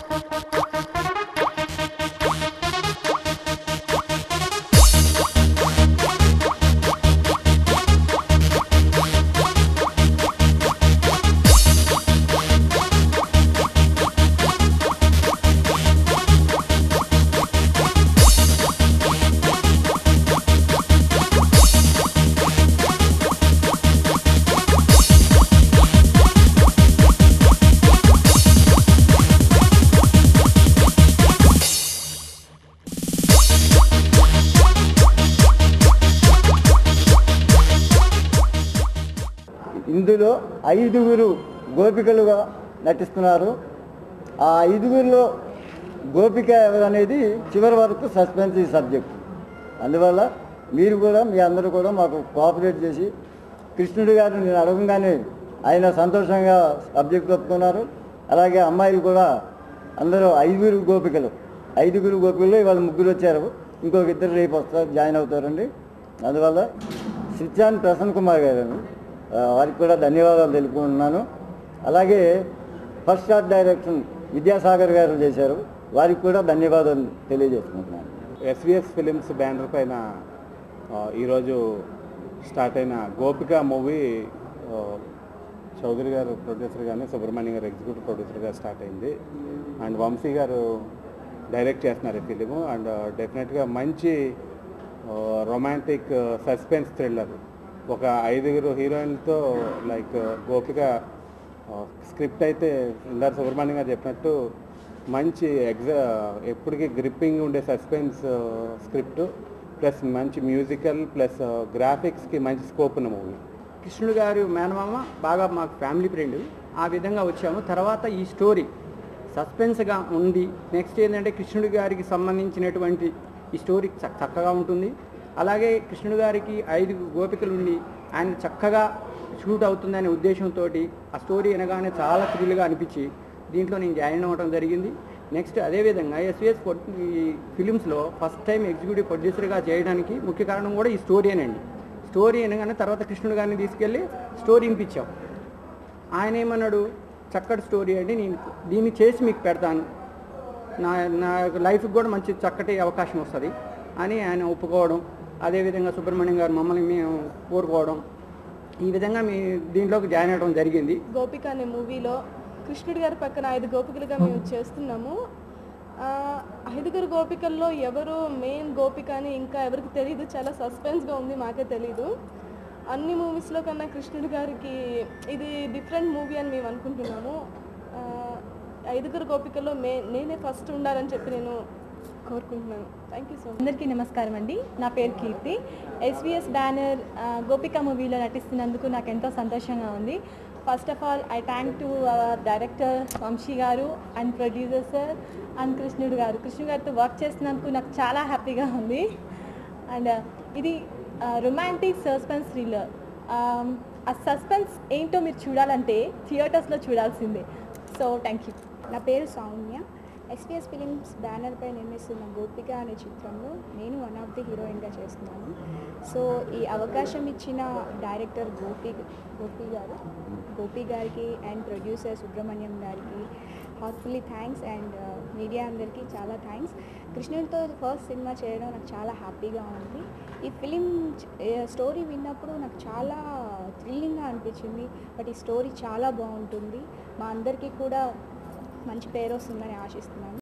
ఇందులో ఐదుగురు గోపికలుగా నటిస్తున్నారు ఆ ఐదుగురిలో గోపిక ఎవరనేది చివరి వరకు సస్పెన్స్ ఈ సబ్జెక్ట్ అందువల్ల మీరు కూడా మీ అందరూ కూడా మాకు కోఆపరేట్ చేసి కృష్ణుడి గారు నేను అడగంగానే ఆయన సంతోషంగా సబ్జెక్ట్ ఒప్పుకున్నారు అలాగే అమ్మాయిలు కూడా అందరూ ఐదుగురు గోపికలు ఐదుగురు గోపికలు ఇవాళ ముగ్గురు వచ్చారు ఇంకొక ఇద్దరు రేపు వస్తారు జాయిన్ అవుతారండి అందువల్ల సిత్యాన్ ప్రసన్న కుమార్ గారు ఆ, వారికి కూడా ధన్యవాదాలు తెలుపుకుంటున్నాను అలాగే ఫస్ట్ షాట్ డైరెక్షన్ విద్యాసాగర్ గారు చేశారు వారికి కూడా ధన్యవాదాలు తెలియజేసుకుంటున్నాను ఎస్విఎస్ ఫిలిమ్స్ బ్యానర్ పైన ఆ, ఈరోజు స్టార్ట్ అయిన గోపిక మూవీ ఆ, చౌదరి గారు ప్రొడ్యూసర్ గాను Subrahmanyam garu executive producer garu start అయింది అండ్ వంశీ గారు డైరెక్ట్ చేస్తున్నారు ఈ ఫిలిము అండ్ డెఫినెట్గా మంచి రొమాంటిక్ సస్పెన్స్ థ్రిల్లర్ ఒక ఐదుగురు హీరోయిన్లతో లైక్ గోపిక స్క్రిప్ట్ అయితే ఇందాక సుబ్రహ్మణ్యం గారు చెప్పినట్టు మంచి ఎగ్జా ఎప్పటికీ గ్రిప్పింగ్ ఉండే సస్పెన్స్ స్క్రిప్ట్ ప్లస్ మంచి మ్యూజికల్ ప్లస్ గ్రాఫిక్స్కి మంచి స్కోప్ ఉన్న మూవీ కృష్ణుడు గారు మేనమామ బాగా మాకు ఫ్యామిలీ ఫ్రెండ్ ఆ విధంగా వచ్చాము తర్వాత ఈ స్టోరీ సస్పెన్స్గా ఉంది నెక్స్ట్ ఏంటంటే కృష్ణుడి గారికి సంబంధించినటువంటి ఈ స్టోరీ చ- చక్కగా ఉంటుంది అలాగే కృష్ణుడు గారికి ఐదు గోపికలు ఉండి ఆయన చక్కగా షూట్ అవుతుందనే ఉద్దేశంతో ఆ స్టోరీ వినగానే చాలా థ్రిల్గా అనిపించి దీంట్లో నేను జాయిన్ అవ్వడం జరిగింది నెక్స్ట్ అదేవిధంగా ఎస్విఎస్ ఈ ఫిలిమ్స్లో ఫస్ట్ టైం ఎగ్జిక్యూటివ్ ప్రొడ్యూసర్గా చేయడానికి ముఖ్య కారణం కూడా ఈ స్టోరీనేనండి స్టోరీ అనగానే తర్వాత కృష్ణుడు గారిని తీసుకెళ్ళి స్టోరీ వినిపించాం ఆయన ఏమన్నాడు చక్కటి స్టోరీ అండి నేను దీన్ని చేసి మీకు పెడతాను నా నా లైఫ్కి కూడా మంచి చక్కటి అవకాశం వస్తుంది అని ఆయన ఒప్పుకోవడం అదేవిధంగా సుబ్రహ్మణ్యం గారు మమ్మల్ని మేము కోరుకోవడం ఈ విధంగా మీ దీంట్లోకి జాయిన్ అవ్వడం జరిగింది గోపిక అనే మూవీలో కృష్ణుడి గారి పక్కన ఐదు గోపికలుగా మేము చేస్తున్నాము ఆ, ఐదుగురు గోపికల్లో ఎవరు మెయిన్ గోపిక అని ఇంకా ఎవరికి తెలియదు చాలా సస్పెన్స్గా ఉంది మాకే తెలీదు అన్ని మూవీస్లో కన్నా కృష్ణుడి గారికి ఇది డిఫరెంట్ మూవీ అని మేము అనుకుంటున్నాము ఆ, ఐదుగురు గోపికల్లో మే నేనే ఫస్ట్ ఉండాలని చెప్పి నేను కోరుకుంటున్నాను థ్యాంక్ యూ సో మచ్ అందరికీ నమస్కారం అండి నా పేరు కీర్తి ఎస్విఎస్ బ్యానర్ ఆ, గోపిక మూవీలో నటిస్తున్నందుకు నాకు ఎంతో సంతోషంగా ఉంది first of all I thank to our director Vamsi garu and producer sir and కృష్ణుడు గారు కృష్ణుడు గారితో వర్క్ చేస్తున్నందుకు నాకు చాలా హ్యాపీగా ఉంది అండ్ ఇది రొమాంటిక్ సస్పెన్స్ థ్రిల్లర్ ఆ సస్పెన్స్ ఏంటో మీరు చూడాలంటే థియేటర్స్లో చూడాల్సిందే సో థ్యాంక్ యూ నా పేరు సౌమ్య ఎస్పీఎస్ ఫిలిమ్స్ బ్యానర్పై నిర్మిస్తున్న గోపిక అనే చిత్రంలో నేను వన్ ఆఫ్ ది హీరోయిన్గా చేస్తున్నాను సో ఈ అవకాశం ఇచ్చిన డైరెక్టర్ గోపి గోపి గారు గోపి గారికి అండ్ ప్రొడ్యూసర్ సుబ్రహ్మణ్యం గారికి హార్ట్ఫుల్లీ థ్యాంక్స్ అండ్ మీడియా అందరికీ చాలా థ్యాంక్స్ కృష్ణుడితో ఫస్ట్ సినిమా చేయడం నాకు చాలా హ్యాపీగా ఉంది ఈ ఫిలిం స్టోరీ విన్నప్పుడు నాకు చాలా థ్రిల్లింగ్గా అనిపించింది బట్ ఈ స్టోరీ చాలా బాగుంటుంది మా అందరికీ కూడా మంచి పేరు వస్తుందని ఆశిస్తున్నాను